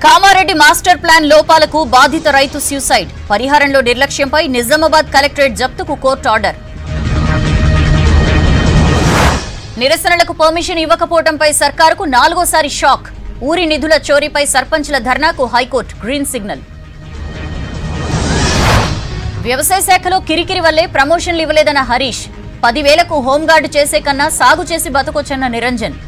Kamareddy master plan లోపాలకు బాధిత రైతు సూసైడ్ పరిహారంలో నిర్లక్ష్యంపై నిజామాబాద్ కలెక్టరేట్ జప్తుకు కోర్టు ఆర్డర్ నిరసనలకు పర్మిషన్ ఇవ్వకపోవడంపై సర్కారుకు నాలుగోసారి షాక్ ఊరి నిధుల చోరీపై సర్పంచ్ల ధర్నాకు హైకోర్టు గ్రీన్ సిగ్నల్ వ్యవసాయ శాఖలో కిరికిరి వల్లే ప్రమోషన్లు ఇవ్వలేదన్న హరీష్ పదివేలకు హోంగార్డు చేసే కన్నా సాగు చేసి బతకొచ్చన్న నిరంజన్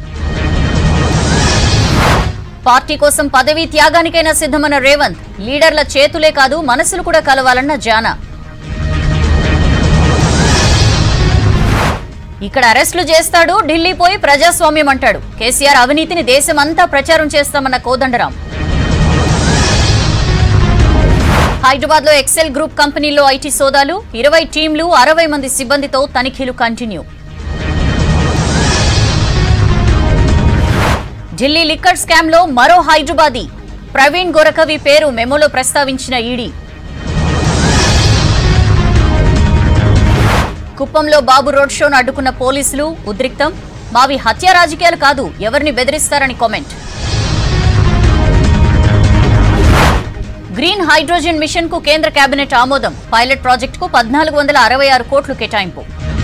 పార్టీ కోసం పదవీ త్యాగానికైనా సిద్ధమన్న రేవంత్ లీడర్ల చేతులే కాదు మనసులు కూడా కలవాలన్న జానా ఇక్కడ అరెస్టులు చేస్తాడు ఢిల్లీ పోయి ప్రజాస్వామ్యం అంటాడు కేసీఆర్ అవినీతిని దేశమంతా ప్రచారం చేస్తామన్న కోదండరాం హైదరాబాద్ లో ఎక్సెల్ గ్రూప్ కంపెనీలో ఐటీ సోదాలు ఇరవై టీంలు అరవై మంది సిబ్బందితో తనిఖీలు కంటిన్యూ ఢిల్లీ లిక్కర్ స్కామ్ లో మరో హైదరాబాదీ ప్రవీణ్ గొరకవి పేరు మెమోలో ప్రస్తావించిన ఈడీ కుప్పంలో బాబు రోడ్ షోను అడ్డుకున్న పోలీసులు ఉద్రిక్తం మావి హత్య రాజకీయాలు కాదు ఎవరిని బెదిరిస్తారని కామెంట్ గ్రీన్ హైడ్రోజన్ మిషన్ కు కేంద్ర కేబినెట్ ఆమోదం పైలట్ ప్రాజెక్టుకు పద్నాలుగు వందల అరవై ఆరు కోట్లు కేటాయింపు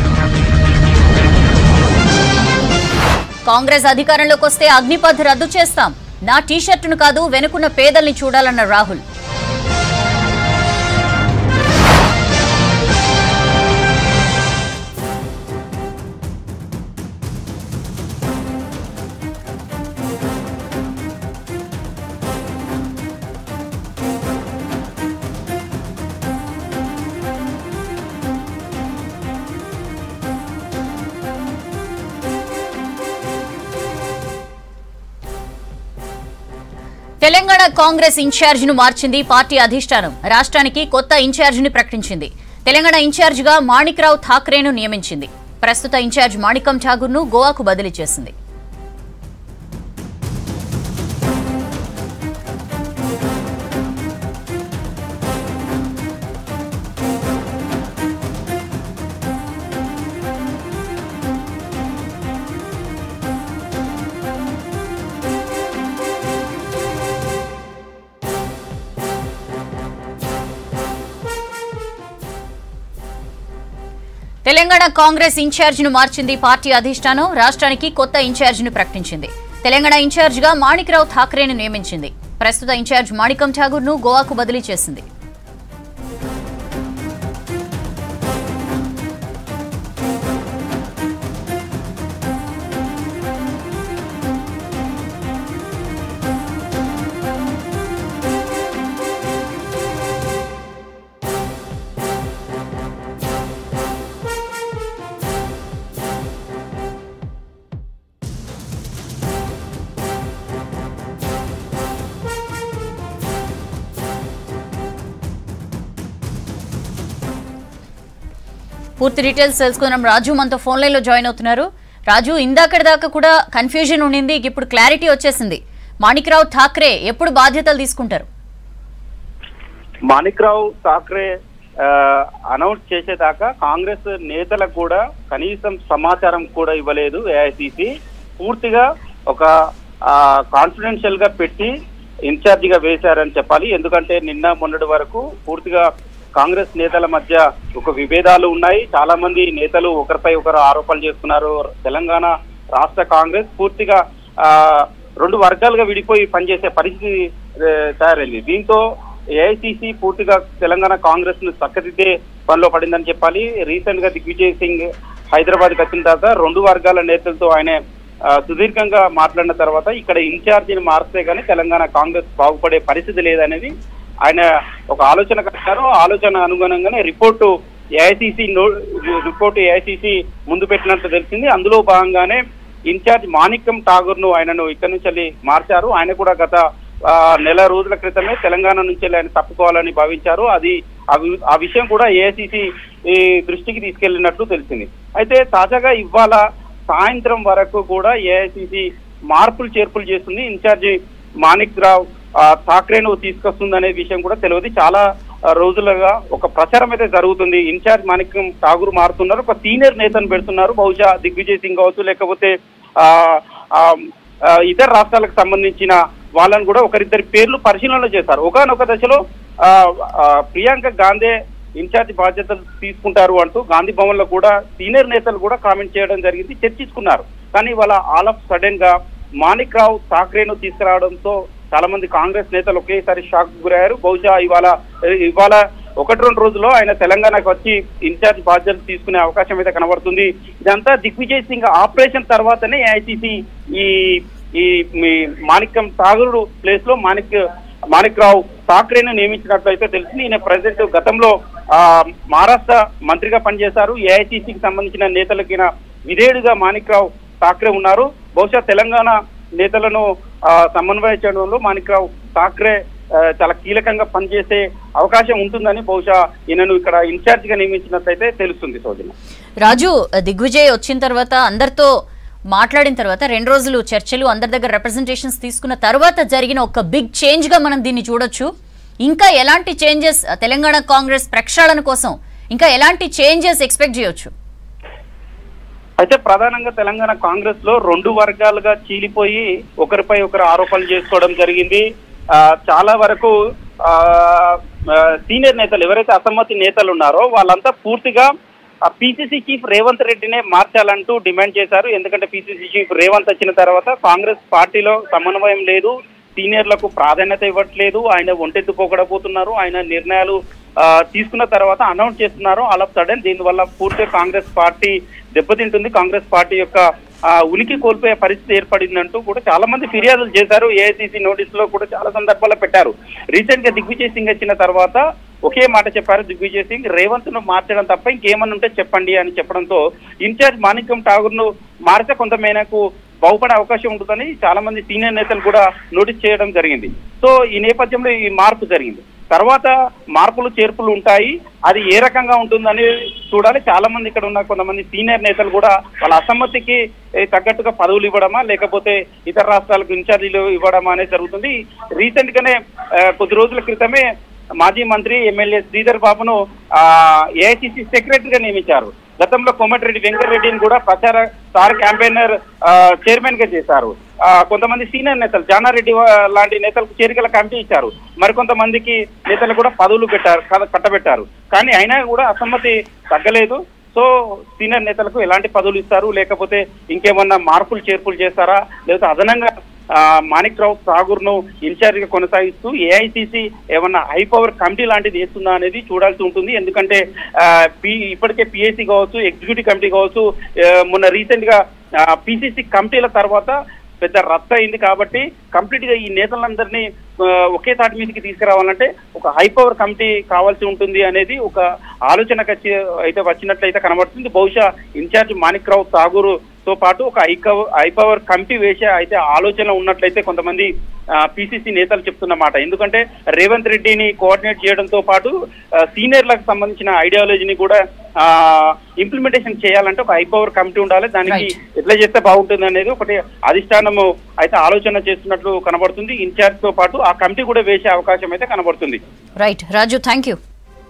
కాంగ్రెస్ అధికారంలోకి వస్తే అగ్నిపథ్ రద్దు చేస్తాం నా టీషర్టును కాదు వెనుకున్న పేదల్ని చూడాలన్న రాహుల్ తెలంగాణ కాంగ్రెస్ ఇన్ఛార్జిను మార్చింది పార్టీ అధిష్టానం రాష్ట్రానికి కొత్త ఇన్ఛార్జిని ప్రకటించింది తెలంగాణ ఇన్ఛార్జిగా మాణిక్రావు ఠాక్రేను నియమించింది ప్రస్తుత ఇన్ఛార్జ్ మాణికం ఠాగూర్ను గోవాకు బదిలీ చేసింది తెలంగాణ కాంగ్రెస్ ఇన్ఛార్జిను మార్చింది పార్టీ అధిష్టానం రాష్ట్రానికి కొత్త ఇన్ఛార్జిని ప్రకటించింది తెలంగాణ ఇన్ఛార్జిగా మాణిక్రావు ఠాక్రేను నియమించింది ప్రస్తుత ఇన్ఛార్జ్ మాణికం ఠాగూర్ను గోవాకు బదిలీ చేసింది పూర్తి డీటెయిల్స్ తెలుసుకుందాం రాజు మనతో ఫోన్ లైన్ లో జాయిన్ అవుతున్నారు రాజు ఇందాకటి దాకా కూడా కన్ఫ్యూజన్ ఉండింది ఇప్పుడు క్లారిటీ వచ్చేసింది మాణిక్రావు ఠాక్రే ఎప్పుడు బాధ్యతలు తీసుకుంటారు మాణిక్రావు ఠాక్రే ఆ, అనౌన్స్ చేసేదాకా కాంగ్రెస్ నేతలకు కూడా కనీసం సమాచారం కూడా ఇవ్వలేదు ఏఐసిసి పూర్తిగా ఒక కాన్ఫిడెన్షియల్ గా పెట్టి ఇన్ఛార్జిగా గా వేశారని చెప్పాలి ఎందుకంటే నిన్న మొన్నటి వరకు పూర్తిగా కాంగ్రెస్ నేతల మధ్య ఒక విభేదాలు ఉన్నాయి చాలా మంది నేతలు ఒకరిపై ఒకరు ఆరోపణలు చేస్తున్నారు తెలంగాణ రాష్ట్ర కాంగ్రెస్ పూర్తిగా ఆ రెండు వర్గాలుగా విడిపోయి పనిచేసే పరిస్థితి ఆ, తయారైంది దీంతో ఏఐసిసి పూర్తిగా తెలంగాణ కాంగ్రెస్ ను చక్కదిద్దే పనిలో పడిందని చెప్పాలి రీసెంట్ గా దిగ్విజయ్ సింగ్ హైదరాబాద్ కి వచ్చిన తర్వాత రెండు వర్గాల నేతలతో ఆయన ఆ, సుదీర్ఘంగా మాట్లాడిన తర్వాత ఇక్కడ ఇన్ఛార్జిని మారిస్తే గానీ తెలంగాణ కాంగ్రెస్ బాగుపడే పరిస్థితి లేదనేది ఆయన ఒక ఆలోచన కట్టారు ఆ ఆలోచన అనుగుణంగానే రిపోర్టు ఏఐసిసి రిపోర్టు ఏఐసిసి ముందు పెట్టినట్టు తెలిసింది అందులో భాగంగానే ఇన్ఛార్జ్ మాణిక్యం ఠాగూర్ ను ఆయనను ఇక్కడి నుంచి వెళ్ళి మార్చారు ఆయన కూడా గత ఆ, నెల రోజుల క్రితమే తెలంగాణ నుంచి వెళ్ళి ఆయన తప్పుకోవాలని భావించారు అది ఆ వి- ఆ విషయం కూడా ఏఐసిసి ఈ దృష్టికి తీసుకెళ్లినట్లు తెలిసింది అయితే తాజాగా ఇవాళ సాయంత్రం వరకు కూడా ఏఐసిసి మార్పులు చేర్పులు చేస్తుంది ఇన్ఛార్జి మాణిక్ రావు ఆ, ఠాక్రేను తీసుకొస్తుంది అనే విషయం కూడా తెలియదు చాలా ఆ, రోజులుగా ఒక ప్రచారం అయితే జరుగుతుంది ఇన్ఛార్జ్ మాణిక్యం ఠాగూర్ మారుతున్నారు ఒక సీనియర్ నేతను పెడుతున్నారు బహుశా దిగ్విజయ్ సింగ్ కావచ్చు లేకపోతే ఆ, ఆ, ఆ, ఇతర రాష్ట్రాలకు సంబంధించిన వాళ్ళని కూడా ఒకరిద్దరి పేర్లు పరిశీలన చేశారు ఒకనొక దశలో ఆ, ఆ, ప్రియాంక గాంధీ ఇన్ఛార్జ్ బాధ్యతలు తీసుకుంటారు అంటూ గాంధీ భవన్ లో కూడా సీనియర్ నేతలు కూడా కామెంట్ చేయడం జరిగింది చర్చించుకున్నారు కానీ ఇవాళ ఆల్ ఆఫ్ సడన్ గా మాణిక్ రావు ఠాక్రేను తీసుకురావడంతో చాలా మంది కాంగ్రెస్ నేతలు ఒకేసారి షాక్ గురయ్యారు బహుశా ఇవాళ ఇవాళ ఒకటి రెండు రోజుల్లో ఆయన తెలంగాణకు వచ్చి ఇన్ఛార్జ్ బాధ్యతలు తీసుకునే అవకాశం అయితే కనబడుతుంది ఇదంతా దిగ్విజయ్ సింగ్ ఆపరేషన్ తర్వాతనే ఏఐసిసి ఈ ఈ మీ మాణిక్యం ఠాగూర్ ప్లేస్ లో మాణిక్ మాణిక్ రావు ఠాక్రేను నియమించినట్లయితే తెలిసింది ఈయన ప్రజెంట్ గతంలో ఆ మహారాష్ట్ర మంత్రిగా పనిచేశారు ఏఐసిసికి సంబంధించిన నేతలకి విధేయుడిగా మాణిక్ రావు ఠాక్రే ఉన్నారు బహుశా తెలంగాణ నేతలను ఆ, సమన్వయం చేయడంలో మాణిక్ రావు ఠాక్రే ఆ, చాలా కీలకంగా పనిచేసే అవకాశం ఉంటుందని బహుశా ఈయనను ఇక్కడ ఇన్ఛార్జ్ గా నియమించినట్లయితే తెలుస్తుంది సౌజన్య రాజు దిగ్విజయ్ వచ్చిన తర్వాత అందరితో మాట్లాడిన తర్వాత రెండు రోజులు చర్చలు అందరి దగ్గర రిప్రజెంటేషన్స్ తీసుకున్న తర్వాత జరిగిన ఒక బిగ్ చేంజ్ గా మనం దీన్ని చూడొచ్చు ఇంకా ఎలాంటి చేంజెస్ తెలంగాణ కాంగ్రెస్ ప్రక్షాళన కోసం ఇంకా ఎలాంటి చేంజెస్ ఎక్స్పెక్ట్ చేయొచ్చు అయితే ప్రధానంగా తెలంగాణ కాంగ్రెస్ లో రెండు వర్గాలుగా చీలిపోయి ఒకరిపై ఒకరు ఆరోపణలు చేసుకోవడం జరిగింది ఆ, చాలా వరకు ఆ, ఆ, సీనియర్ నేతలు ఎవరైతే అసమ్మతి నేతలు ఉన్నారో వాళ్ళంతా పూర్తిగా పిసిసి చీఫ్ రేవంత్ రెడ్డినే మార్చాలంటూ డిమాండ్ చేశారు ఎందుకంటే పిసిసి చీఫ్ రేవంత్ వచ్చిన తర్వాత కాంగ్రెస్ పార్టీలో సమన్వయం లేదు సీనియర్లకు ప్రాధాన్యత ఇవ్వట్లేదు ఆయన ఒంటెత్తు పోకడపోతున్నారు ఆయన నిర్ణయాలు ఆ, తీసుకున్న తర్వాత అనౌన్స్ చేస్తున్నారు ఆల్ ఆఫ్ సడన్ దీనివల్ల పూర్తిగా కాంగ్రెస్ పార్టీ దెబ్బతింటుంది కాంగ్రెస్ పార్టీ యొక్క ఆ, ఉనికి కోల్పోయే పరిస్థితి ఏర్పడిందంటూ కూడా చాలా మంది ఫిర్యాదులు చేశారు ఏఐసిసి నోటీస్ లో కూడా చాలా సందర్భాల్లో పెట్టారు రీసెంట్ గా దిగ్విజయ్ సింగ్ వచ్చిన తర్వాత ఒకే మాట చెప్పారు దిగ్విజయ్ సింగ్ రేవంత్ ను మార్చడం తప్ప ఇంకేమన్నా ఉంటే చెప్పండి అని చెప్పడంతో ఇన్ఛార్జ్ మాణిక్యం ఠాగూర్ ను మారితే కొంత మేరకు బాగుపడే అవకాశం ఉంటుందని చాలా మంది సీనియర్ నేతలు కూడా నోటీస్ చేయడం జరిగింది సో ఈ నేపథ్యంలో ఈ మార్పు జరిగింది తర్వాత మార్పులు చేర్పులు ఉంటాయి అది ఏ రకంగా ఉంటుందని చూడాలి చాలా మంది ఇక్కడ ఉన్న కొంతమంది సీనియర్ నేతలు కూడా వాళ్ళ అసమ్మతికి ఏ, తగ్గట్టుగా పదవులు ఇవ్వడమా లేకపోతే ఇతర రాష్ట్రాలకు ఇన్ఛార్జీలు ఇవ్వడమా అనేది జరుగుతుంది రీసెంట్ గానే ఆ, కొద్ది రోజుల క్రితమే మాజీ మంత్రి ఎమ్మెల్యే శ్రీధర్ బాబును ఏఐసిసి సెక్రటరీగా నియమించారు గతంలో కోమటిరెడ్డి వెంకటరెడ్డిని కూడా ప్రచార స్టార్ క్యాంపెయినర్ చైర్మన్ గా చేశారు ఆ, కొంతమంది సీనియర్ నేతలు జానారెడ్డి వా- లాంటి నేతలకు చేరికల కమిటీ ఇచ్చారు మరికొంతమందికి నేతలు కూడా పదవులు పెట్టారు కద- కట్టబెట్టారు కానీ అయినా కూడా అసమ్మతి తగ్గలేదు సో సీనియర్ నేతలకు ఎలాంటి పదవులు ఇస్తారు లేకపోతే ఇంకేమన్నా మార్పులు చేర్పులు చేస్తారా లేకపోతే అదనంగా ఆ, మాణిక్ రావు ఠాగూర్ ను ఇన్ఛార్జ్ గా కొనసాగిస్తూ ఏఐసిసి ఏమన్నా హై పవర్ కమిటీ లాంటిది వేస్తుందా అనేది చూడాల్సి ఉంటుంది ఎందుకంటే ఆ, పి- ఇప్పటికే పిఎస్సి కావచ్చు ఎగ్జిక్యూటివ్ కమిటీ కావచ్చు ఆ, మొన్న రీసెంట్ గా పిసిసి కమిటీల తర్వాత పెద్ద రద్దు అయింది కాబట్టి కంప్లీట్ గా ఈ నేతలందరినీ ఆ, ఒకే తాటి మీదకి తీసుకురావాలంటే ఒక హై పవర్ కమిటీ కావాల్సి ఉంటుంది అనేది ఒక ఆలోచన కచ్చి అయితే వచ్చినట్లయితే కనబడుతుంది బహుశా ఇన్ఛార్జ్ మాణిక్ రావు ఠాగూర్ తో పాటు ఒక హై కవ- హై పవర్ కమిటీ వేసే అయితే ఆలోచన ఉన్నట్లయితే కొంతమంది పిసిసి నేతలు చెప్తున్నమాట ఎందుకంటే రేవంత్ రెడ్డిని కోఆర్డినేట్ చేయడంతో పాటు ఆ, సీనియర్లకు సంబంధించిన ఐడియాలజీని కూడా ఇంప్లిమెంటేషన్ చేయాలంటే ఒక హై పవర్ కమిటీ ఉండాలి దానికి Right. ఎట్లా చేస్తే బాగుంటుంది అనేది ఒకటి అధిష్టానము అయితే ఆలోచన చేస్తున్నట్లు కనబడుతుంది ఇన్ఛార్జ్ తో పాటు ఆ కమిటీ కూడా వేసే అవకాశం అయితే కనబడుతుంది right Raju thank you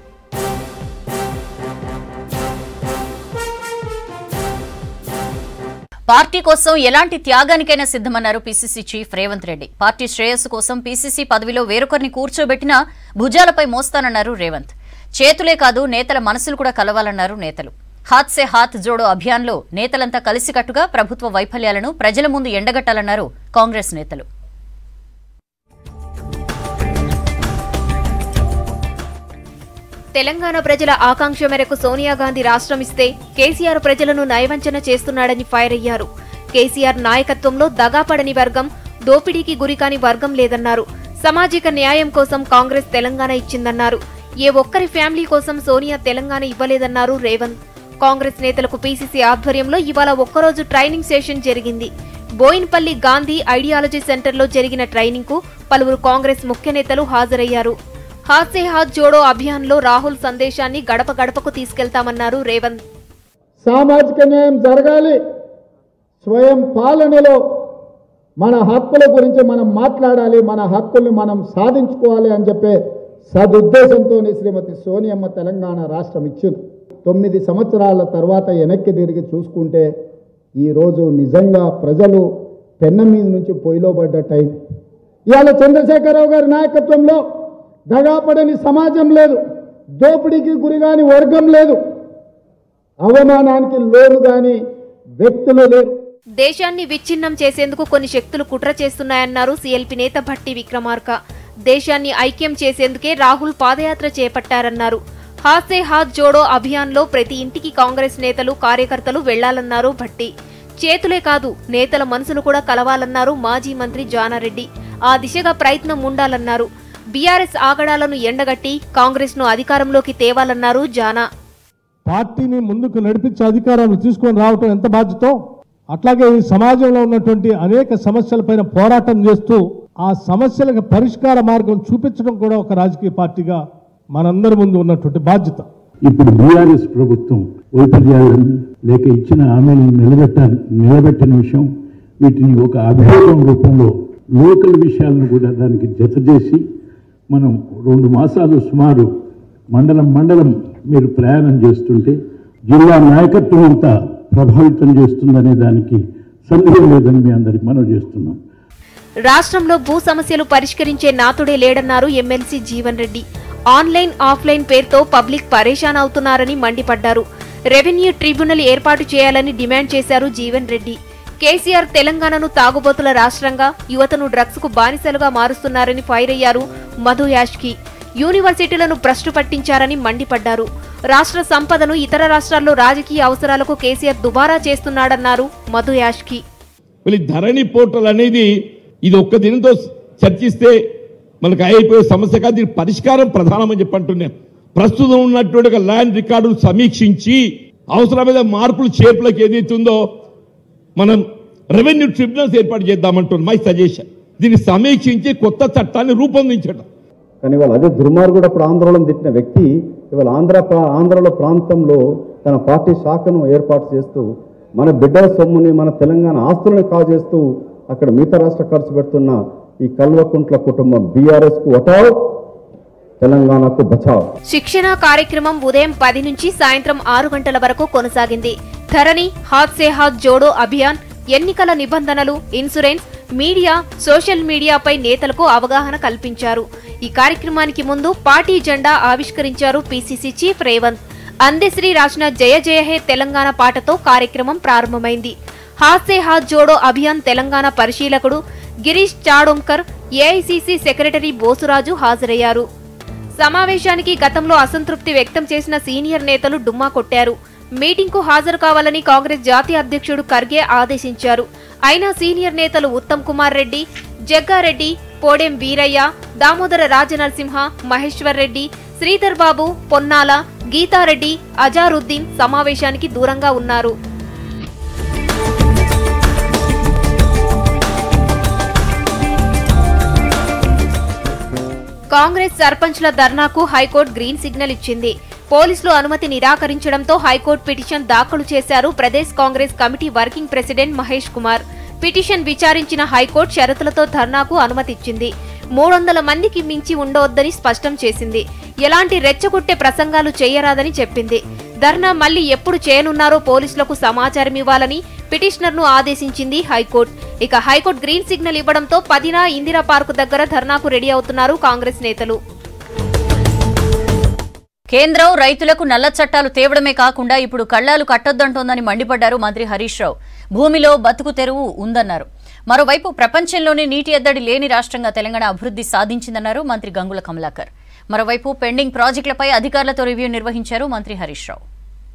party కోసం ఎలాంటి త్యాగానికైనా సిద్ధమన్నారు PCC chief Revanth Reddy party శ్రేయస్సు కోసం పీసీసీ పదవిలో వేరొకరిని కూర్చోబెట్టినా భుజాలపై మోస్తానన్నారు రేవంత్ చేతులే కాదు నేతల మనసులు కూడా కలవాలన్నారు నేతలు హాత్ సే హాత్ జోడో అభియాన్లో నేతలంతా కలిసికట్టుగా ప్రభుత్వ వైఫల్యాలను ప్రజల ముందు ఎండగట్టాలన్నారు కాంగ్రెస్ నేతలు తెలంగాణ ప్రజల ఆకాంక్ష మేరకు సోనియా గాంధీ రాష్ట్రం ఇస్తే కేసీఆర్ ప్రజలను నయవంచన చేస్తున్నాడని ఫైర్ అయ్యారు కేసీఆర్ నాయకత్వంలో దగాపడని వర్గం దోపిడీకి గురికాని వర్గం లేదన్నారు సామాజిక న్యాయం కోసం కాంగ్రెస్ తెలంగాణ ఇచ్చిందన్నారు ఏ ఒక్కరి ఫ్యామిలీ కోసం సోనియా తెలంగాణ ఇవ్వలేదన్నారు రేవంత్ కాంగ్రెస్ నేతలకు పీసీసీ ఆధ్వర్యంలో ఇవాళ ఒక్కరోజు ట్రైనింగ్ సెషన్ జరిగింది బోయిన్పల్లి గాంధీ ఐడియాలజీ సెంటర్లో జరిగిన ట్రైనింగ్ కు పలువురు కాంగ్రెస్ ముఖ్య నేతలు హాజరయ్యారు హాత్ సే హాత్ జోడో అభియాన్లో రాహుల్ సందేశాన్ని గడప గడపకు తీసుకెళ్తామన్నారు రేవంత్ సామాజిక న్యాయం జరగాలి స్వయం పాలనలో మన హక్కుల గురించి మనం మాట్లాడాలి మన హక్కుల్ని మనం సాధించుకోవాలి అని చెప్పే సదుద్దేశంతో శ్రీమతి సోనియమ్మ తెలంగాణ రాష్ట్రం ఇచ్చింది తొమ్మిది సంవత్సరాల తర్వాత వెనక్కి తిరిగి చూసుకుంటే ఈరోజు నిజంగా ప్రజలు పెన్న మీద నుంచి పొయ్యిలో పడ్డట్టయింది ఇవాళ చంద్రశేఖరరావు గారి నాయకత్వంలో దగాపడని సమాజం లేదు దోపిడీకి గురిగాని వర్గం లేదు అవమానానికి లోను గాని వ్యక్తులు లేరు దేశాన్ని విచ్ఛిన్నం చేసేందుకు కొన్ని శక్తులు కుట్ర చేస్తున్నాయన్నారు సీఎల్పీ నేత భట్టి విక్రమార్క దేశాన్ని ఐక్యం చేసేందుకే రాహుల్ పాదయాత్ర చేపట్టారన్నారు హాసే హాత్ జోడో అభియాన్లో ప్రతి ఇంటికి కాంగ్రెస్ నేతలు కార్యకర్తలు వెళ్లాలన్నారు భట్టి చేతులే కాదు నేతల మనసులు కూడా కలవాలన్నారు మాజీ మంత్రి జానారెడ్డి ఆ దిశగా ప్రయత్నం ఉండాలన్నారు బీఆర్ఎస్ ఆగడాలను ఎండగట్టి కాంగ్రెస్ను అధికారంలోకి తేవాలన్నారు జానా పార్టీని ముందుకు నడిపించే అధికారాలు తీసుకొని రావటం ఎంత బాధ్యతో అట్లాగే ఈ సమాజంలో ఉన్నటువంటి అనేక సమస్యలపైన పోరాటం చేస్తూ ఆ సమస్యలకు పరిష్కార మార్గం చూపించడం కూడా ఒక రాజకీయ పార్టీగా మనందరి ముందు ఉన్నటువంటి బాధ్యత ఇప్పుడు బీఆర్ఎస్ ప్రభుత్వం వైఫల్యాలను లేక ఇచ్చిన హామీలను నిలబెట్ట నిలబెట్టిన విషయం వీటిని ఒక అభియోగం రూపంలో లోకల్ విషయాలను కూడా దానికి జత చేసి మనం రెండు మాసాలు సుమారు మండలం మండలం మీరు ప్రయాణం చేస్తుంటే జిల్లా నాయకత్వం అంతా ప్రభావితం చేస్తుందనే దానికి సందేహం లేదని మీ అందరికి మనం చేస్తున్నాం రాష్ట్రంలో భూ సమస్యలు పరిష్కరించే నాతుడే లేడన్నారు MLC Jeevan Reddy online offline పేరుతో పబ్లిక్ పరేషాన్ అవుతున్నారని మండిపడ్డారు రెవెన్యూ ట్రిబ్యునల్ ఏర్పాటు చేయాలని డిమాండ్ చేశారు జీవన్ రెడ్డి కేసీఆర్ తెలంగాణను తాగుబోతుల రాష్ట్రంగా యువతను డ్రగ్స్ కు బానిసలుగా మారుస్తున్నారని ఫైర్ అయ్యారు మధు యాష్కి యూనివర్సిటీలను భ్రష్టు పట్టించారని మండిపడ్డారు రాష్ట్ర సంపదను ఇతర రాష్ట్రాల్లో రాజకీయ అవసరాలకు కేసీఆర్ దుబారా చేస్తున్నాడన్నారు మధు యాష్కి మళ్ళీ ధరణి పోర్టల్ అనేది ఇది ఒక్క దినంతో చర్చిస్తే మనకు అయిపోయే సమస్య కాదు దీని పరిష్కారం ప్రధానమని చెప్పి అంటున్నాను ప్రస్తుతం ఉన్నటువంటి ఒక ల్యాండ్ రికార్డును సమీక్షించి అవసరమైన మార్పులు చేర్పులకు ఏదైతే ఉందో మనం రెవెన్యూ ట్రిబ్యునల్స్ ఏర్పాటు చేద్దామంటున్నాం మై సజెషన్ దీన్ని సమీక్షించి కొత్త చట్టాన్ని రూపొందించడం కానీ ఇవాళ అదే దుర్మార్గుడు ఆంధ్రలో తిట్టిన వ్యక్తి ఇవాళ ఆంధ్ర ప్రా- ఆంధ్రలో ప్రాంతంలో తన పార్టీ శాఖను ఏర్పాటు చేస్తూ మన బిడ్డల సొమ్ముని మన తెలంగాణ ఆస్తులను కాజేస్తూ అక్కడ మిగతా రాష్ట్ర ఖర్చు పెడుతున్న ఈ కల్వకుంట్ల కుటుంబం బీఆర్ఎస్ కు ఒటావ్ తెలంగాణకు బచావ్ శిక్షణ కార్యక్రమం ఉదయం పది నుంచి సాయంత్రం ఆరు గంటల వరకు కొనసాగింది ధరణి హాత్ సే హాత్ జోడో అభియాన్ ఎన్నికల నిబంధనలు ఇన్సూరెన్స్ మీడియా సోషల్ మీడియాపై నేతలకు అవగాహన కల్పించారు ఈ కార్యక్రమానికి ముందు పార్టీ జెండా ఆవిష్కరించారు పీసీసీ చీఫ్ రేవంత్ అందెశ్రీ రాసిన జయ జయ హే తెలంగాణ పాటతో కార్యక్రమం ప్రారంభమైంది హాత్ సే హాత్ జోడో అభియాన్ తెలంగాణ పరిశీలకుడు గిరీష్ చాడోంకర్ ఏఐసీసీ సెక్రటరీ బోసురాజు హాజరయ్యారు సమావేశానికి గతంలో అసంతృప్తి వ్యక్తం చేసిన సీనియర్ నేతలు డుమ్మా కొట్టారు మీటింగ్కు హాజరు కావాలని కాంగ్రెస్ జాతీయ అధ్యక్షుడు ఖర్గే ఆదేశించారు అయినా సీనియర్ నేతలు ఉత్తమ్ కుమార్ రెడ్డి జగ్గారెడ్డి పోడెం వీరయ్య దామోదర రాజనరసింహ మహేశ్వర్ రెడ్డి శ్రీధర్ బాబు పొన్నాల గీతారెడ్డి అజారుద్దీన్ సమావేశానికి దూరంగా ఉన్నారు కాంగ్రెస్ సర్పంచ్ల ధర్నాకు హైకోర్టు గ్రీన్ సిగ్నల్ ఇచ్చింది పోలీసులు అనుమతి నిరాకరించడంతో హైకోర్టు పిటిషన్ దాఖలు చేశారు Pradesh Congress committee working president Mahesh Kumar petition విచారించిన హైకోర్టు షరతులతో ధర్నాకు అనుమతిచ్చింది మూడు వందల మందికి మించి ఉండవద్దని స్పష్టం చేసింది ఎలాంటి రెచ్చగొట్టే ప్రసంగాలు చేయరాదని చెప్పింది ధర్నా మళ్లీ ఎప్పుడు చేయనున్నారో పోలీసులకు సమాచారం ఇవ్వాలని పిటిషనర్ను ఆదేశించింది హైకోర్టు ఇక హైకోర్టు గ్రీన్ సిగ్నల్ ఇవ్వడంతో పదిన ఇందిరా పార్కు దగ్గర ధర్నాకు రెడీ అవుతున్నారు కాంగ్రెస్ నేతలు కేంద్రం రైతులకు నల్ల చట్టాలు తేవడమే కాకుండా ఇప్పుడు కళ్లాలు కట్టొద్దంటోందని మండిపడ్డారు మంత్రి హరీష్ రావు భూమిలో బతుకు తెరువు ఉందన్నారు మరోవైపు ప్రపంచంలోనే నీటి ఎద్దడి లేని రాష్ట్రంగా తెలంగాణ అభివృద్ధి సాధించిందన్నారు మంత్రి గంగుల కమలాకర్ మరోవైపు పెండింగ్ ప్రాజెక్టులపై అధికారులతో రివ్యూ నిర్వహించారు మంత్రి హరీష్ రావు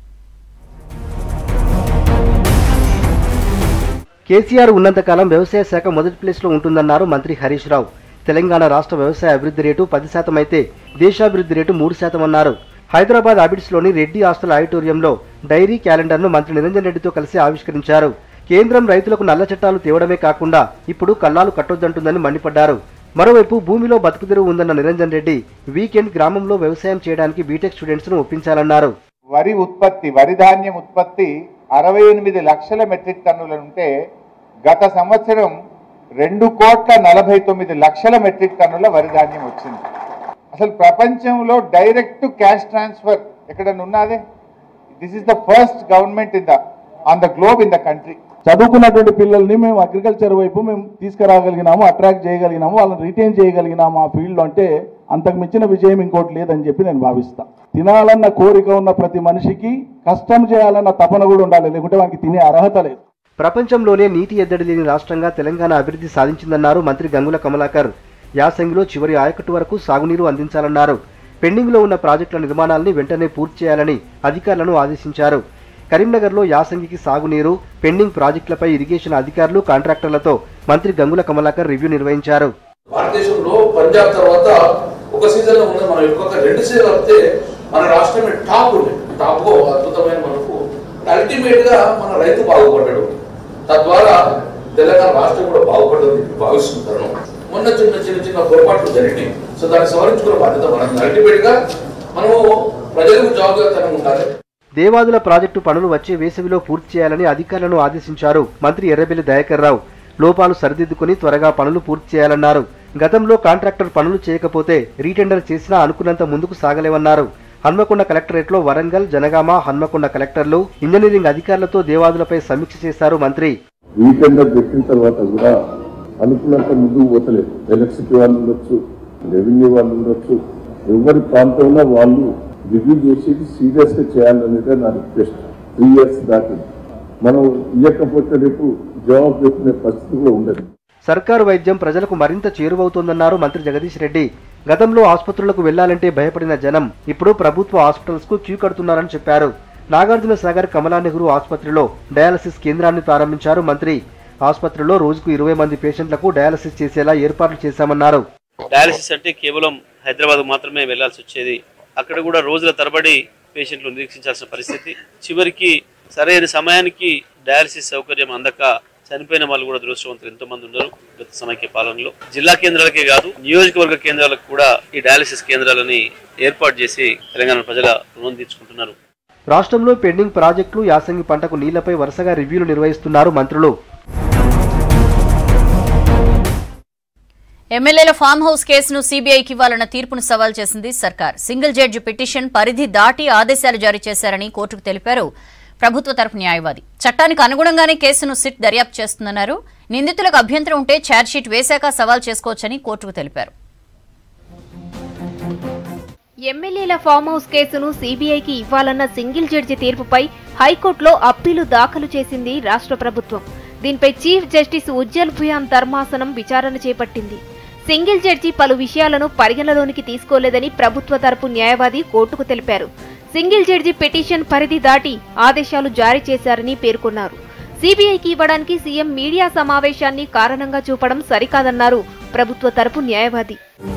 కేసీఆర్ ఉన్నంతకాలం వ్యవసాయ శాఖ మొదటి ప్లేస్లో ఉంటుందన్నారు మంత్రి హరీష్ రావు తెలంగాణ రాష్ట్ర వ్యవసాయ అభివృద్ధి రేటు పది శాతం అయితే దేశాభివృద్ధి రేటు మూడు శాతం అన్నారు హైదరాబాద్ అబిడ్స్లోని రెడ్డి హాస్టల్ ఆడిటోరియంలో డైరీ క్యాలెండర్ను మంత్రి నిరంజన్ రెడ్డితో కలిసి ఆవిష్కరించారు కేంద్రం రైతులకు నల్ల చట్టాలు తేవడమే కాకుండా ఇప్పుడు కల్లాలు కట్టొద్దంటుందని మండిపడ్డారు మరోవైపు భూమిలో బతుకుదెరువు ఉందన్న నిరంజన్ రెడ్డి వీకెండ్ గ్రామంలో వ్యవసాయం చేయడానికి బీటెక్ స్టూడెంట్స్ ను ఒప్పించాలన్నారు వరి ఉత్పత్తి వరి ధాన్యం ఉత్పత్తి అరవై ఎనిమిది లక్షల మెట్రిక్ టన్నులు ఉంటే గత సంవత్సరం రెండు కోట్ల నలభై తొమ్మిది లక్షల మెట్రిక్ టన్నుల వరి ధాన్యం వచ్చింది అసలు ప్రపంచంలో డైరెక్ట్ క్యాష్ ట్రాన్స్ఫర్ ఎక్కడన్నా ఉన్నదే this is the first government in the on the globe in the country చదువుకున్నటువంటి పిల్లల్ని మేము అగ్రికల్చర్ వైపు మేము తీసుకురాగలిగినాము అట్రాక్ట్ చేయగలిగినాము వాళ్ళని రిటైన్ చేయగలిగినాము ఆ ఫీల్డ్లో అంటే అంతకు మించిన విజయం ఇంకోటి లేదని చెప్పి నేను భావిస్తా తినాలన్న కోరిక ఉన్న ప్రతి మనిషికి కష్టం చేయాలన్న తపన కూడా ఉండాలి లేకుంటే వానికి తినే అర్హత లేదు ప్రపంచంలోనే నీటి ఎద్దడి లేని రాష్ట్రంగా తెలంగాణ అభివృద్ధి సాధించిందన్నారు మంత్రి గంగుల కమలాకర్ యాసంగిలో చివరి ఆయకట్టు వరకు సాగునీరు అందించాలన్నారు పెండింగ్లో ఉన్న ప్రాజెక్టుల నిర్మాణాల్ని వెంటనే పూర్తి చేయాలని అధికారులను ఆదేశించారు కరీంనగర్లో యాసంగికి సాగునీరు పెండింగ్ ప్రాజెక్టులపై ఇరిగేషన్ అధికారులు కాంట్రాక్టర్లతో మంత్రి గంగుల కమలాకర్ రివ్యూ నిర్వహించారు భారతదేశంలో పంజాబ్ తర్వాత ఒక సీజన్ లో ఉన్నది మనం ఇంకొక రెండు సీజన్ వస్తే మన రాష్ట్రమే టాప్ ఉంది టాప్ లో అద్భుతమైన మనకు అల్టిమేట్ గా మన రైతు బాగుపడ్డాడు తద్వారా తెలంగాణ రాష్ట్రం కూడా బాగుపడ్డది భావిస్తుంటాను మొన్న చిన్న చిన్న చిన్న పొరపాట్లు జరిగినాయి సో దాన్ని సవరించుకునే బాధ్యత మనం అల్టిమేట్ గా మనము ప్రజలకు జవాబుదారితనంగా ఉండాలి దేవాదుల ప్రాజెక్టు పనులు వచ్చే వేసవిలో పూర్తి చేయాలని అధికారులను ఆదేశించారు మంత్రి ఎర్రబెల్లి దయాకర్ రావు లోపాలు సరిదిద్దుకుని త్వరగా పనులు పూర్తి చేయాలన్నారు గతంలో కాంట్రాక్టర్ పనులు చేయకపోతే రీటెండర్ చేసినా అనుకున్నంత ముందుకు సాగలేవన్నారు హన్మకొండ కలెక్టరేట్లో వరంగల్ జనగామ హన్మకొండ కలెక్టర్లు ఇంజనీరింగ్ అధికారులతో దేవాదులపై సమీక్ష చేశారు మంత్రి వీకెండర్ పెట్టిన తర్వాత కూడా అనుకున్నంత ముందుకు పోతలేదు ఎలక్ట్రిసిటీ వాళ్ళు ఉండొచ్చు రెవెన్యూ వాళ్ళు ఉండొచ్చు ఎవరి ప్రాంతంలో వాళ్ళు రివ్యూ చేసి సీరియస్ గా చేయాలనేదే నా రిక్వెస్ట్ త్రీ ఇయర్స్ దాటింది మనం ఇవ్వకపోతే రేపు జవాబు చెప్పుకునే పరిస్థితి కూడా ఉండదు సర్కారు వైద్యం ప్రజలకు మరింత చేరువవుతోందన్నారు మంత్రి జగదీష్ రెడ్డి గతంలో ఆసుపత్రులకు వెళ్లాలంటే భయపడిన జనం ఇప్పుడు ప్రభుత్వ హాస్పిటల్స్ కు క్యూ కడుతున్నారని చెప్పారు నాగార్జున సాగర్ కమలా నెహ్రూ ఆసుపత్రిలో డయాలసిస్ కేంద్రాన్ని ప్రారంభించారు మంత్రి ఆసుపత్రిలో రోజుకు ఇరవై మంది పేషెంట్లకు డయాలసిస్ చేసేలా ఏర్పాట్లు చేశామన్నారు డయాలసిస్ అంటే కేవలం హైదరాబాద్ మాత్రమే వెళ్లాల్సి వచ్చేది అక్కడ కూడా రోజుల తరబడి పేషెంట్లు నిరీక్షించాల్సిన పరిస్థితి చివరికి సరైన సమయానికి డయాలసిస్ సౌకర్యం అందక చనిపోయిన వాళ్ళు కూడా దురదృష్టవంతులు ఎంతో మంది ఉన్నారు గత సమైక్య పాలనలో జిల్లా కేంద్రాలకే కాదు నియోజకవర్గ కేంద్రాలకు కూడా ఈ డయాలసిస్ కేంద్రాలని ఏర్పాటు చేసి తెలంగాణ ప్రజల రుణం తీర్చుకుంటున్నారు రాష్ట్రంలో పెండింగ్ ప్రాజెక్టులు యాసంగి పంటకు నీళ్లపై వరుసగా రివ్యూలు నిర్వహిస్తున్నారు మంత్రులు ఎమ్మెల్యేల ఫామ్ హౌస్ కేసును సీబీఐకి ఇవ్వాలన్న తీర్పును సవాల్ చేసింది సర్కార్ సింగిల్ జడ్జి పిటిషన్ పరిధి దాటి ఆదేశాలు జారీ చేశారని కోర్టుకు తెలిపారు ప్రభుత్వ తరపు న్యాయవాది చట్టానికి అనుగుణంగానే కేసును సిట్ దర్యాప్తు చేస్తుందన్నారు నిందితులకు అభ్యంతరం ఉంటే ఛార్జ్షీట్ వేశాక సవాల్ చేసుకోవచ్చని కోర్టుకు తెలిపారు ఎమ్మెల్యేల ఫామ్ హౌస్ కేసును సీబీఐకి ఇవ్వాలన్న సింగిల్ జడ్జి తీర్పుపై హైకోర్టులో అప్పీలు దాఖలు చేసింది రాష్ట్ర ప్రభుత్వం దీనిపై చీఫ్ జస్టిస్ ఉజ్జల్ భుయాన్ ధర్మాసనం విచారణ చేపట్టింది సింగిల్ జడ్జి పలు విషయాలను పరిగణలోనికి తీసుకోలేదని ప్రభుత్వ తరపు న్యాయవాది కోర్టుకు తెలిపారు సింగిల్ జడ్జి పిటిషన్ పరిధి దాటి ఆదేశాలు జారీ చేశారని పేర్కొన్నారు సీబీఐకి ఇవ్వడానికి సీఎం మీడియా సమావేశాన్ని కారణంగా చూపడం సరికాదన్నారు ప్రభుత్వ తరపు న్యాయవాది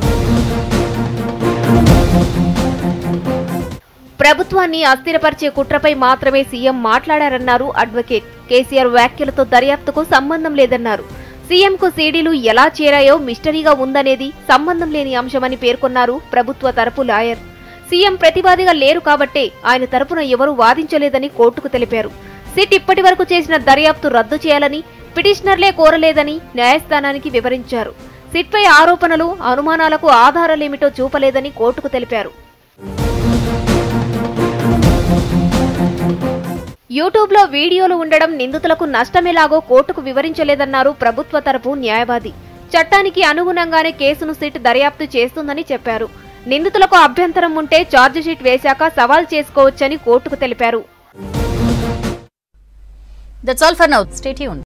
ప్రభుత్వాన్ని అస్థిరపరిచే కుట్రపై మాత్రమే సీఎం మాట్లాడారన్నారు అడ్వకేట్ కేసీఆర్ వ్యాఖ్యలతో దర్యాప్తుకు సంబంధం లేదన్నారు సీఎంకు సీడీలు ఎలా చేరాయో మిస్టరీగా ఉందనేది సంబంధం లేని అంశమని పేర్కొన్నారు ప్రభుత్వ తరపు లాయర్ సీఎం ప్రతివాదిగా లేరు కాబట్టే ఆయన తరపున ఎవరూ వాదించలేదని కోర్టుకు తెలిపారు సిట్ ఇప్పటి వరకు చేసిన దర్యాప్తు రద్దు చేయాలని పిటిషనర్లే కోరలేదని న్యాయస్థానానికి వివరించారు సిట్పై ఆరోపణలు అనుమానాలకు ఆధారాలేమిటో చూపలేదని కోర్టుకు తెలిపారు యూట్యూబ్లో వీడియోలు ఉండడం నిందితులకు నష్టమేలాగో కోర్టుకు వివరించలేదన్నారు ప్రభుత్వ తరపు న్యాయవాది చట్టానికి అనుగుణంగానే కేసును సిట్ దర్యాప్తు చేస్తుందని చెప్పారు నిందితులకు అభ్యంతరం ఉంటే ఛార్జిషీట్ వేశాక సవాల్ చేసుకోవచ్చని కోర్టుకు తెలిపారు that's all for now state యూన్